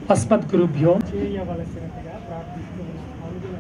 అస్మద్గురుభ్యో చేయవలసినట్టుగా ప్రార్థిస్తూ అందులో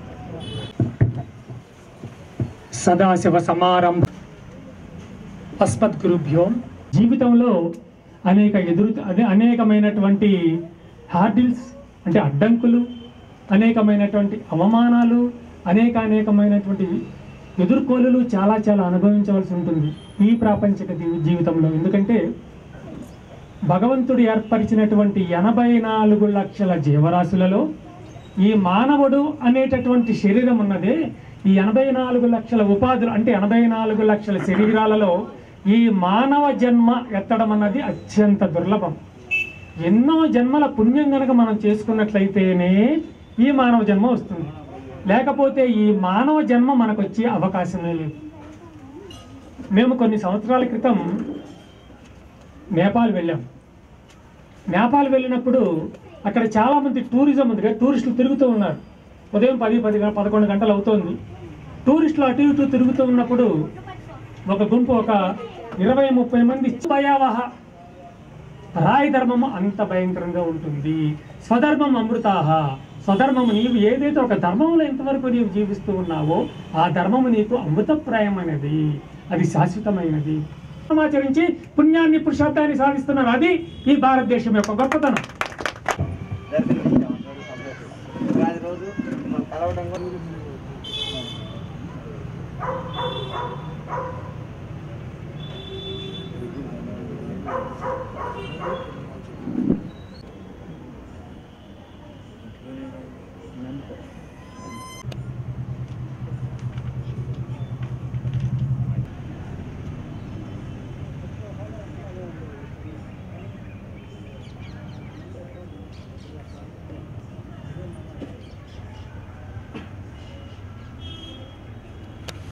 సదాశివ సమారంభ అస్మద్గురుభ్యో జీవితంలో అనేక ఎదురు అదే అనేకమైనటువంటి హార్డిల్స్ అంటే అడ్డంకులు అనేకమైనటువంటి అవమానాలు అనేక అనేకమైనటువంటి ఎదుర్కోలులు చాలా చాలా అనుభవించవలసి ఉంటుంది ఈ ప్రాపంచిక జీ- జీవితంలో ఎందుకంటే భగవంతుడు ఏర్పరిచినటువంటి ఎనభై నాలుగు లక్షల జీవరాశులలో ఈ మానవుడు అనేటటువంటి శరీరం ఉన్నదే ఈ ఎనభై నాలుగు లక్షల ఉపాధులు అంటే ఎనభై నాలుగు లక్షల శరీరాలలో ఈ మానవ జన్మ ఎత్తడం అన్నది అత్యంత దుర్లభం ఎన్నో జన్మల పుణ్యం గనక మనం చేసుకున్నట్లయితేనే ఈ మానవ జన్మ వస్తుంది లేకపోతే ఈ మానవ జన్మ మనకు వచ్చే అవకాశమే లేదు మేము కొన్ని సంవత్సరాల క్రితం నేపాల్ వెళ్ళాం నేపాల్ వెళ్ళినప్పుడు అక్కడ చాలా మంది టూరిజం ఉంది కదా టూరిస్టులు తిరుగుతూ ఉన్నారు ఉదయం పది పది గ- పదకొండు గంటలు అవుతోంది టూరిస్టులు అటు ఇటు తిరుగుతూ ఉన్నప్పుడు ఒక గుంపు ఒక ఇరవై ముప్పై మంది భయావహ రాయి ధర్మము అంత భయంకరంగా ఉంటుంది స్వధర్మం అమృతాహ స్వధర్మము నీవు ఏదైతే ఒక ధర్మంలో ఎంతవరకు నీవు జీవిస్తూ ఉన్నావో ఆ ధర్మము నీకు అమృతప్రాయమైనది అది శాశ్వతమైనది ఆచరించి పుణ్యాన్ని పురుషార్థాన్ని సాధిస్తున్నారు అది ఈ భారతదేశం యొక్క గొప్పతనం దర్శనం ఇచ్చాము రోజు మనం కలవడం కూడా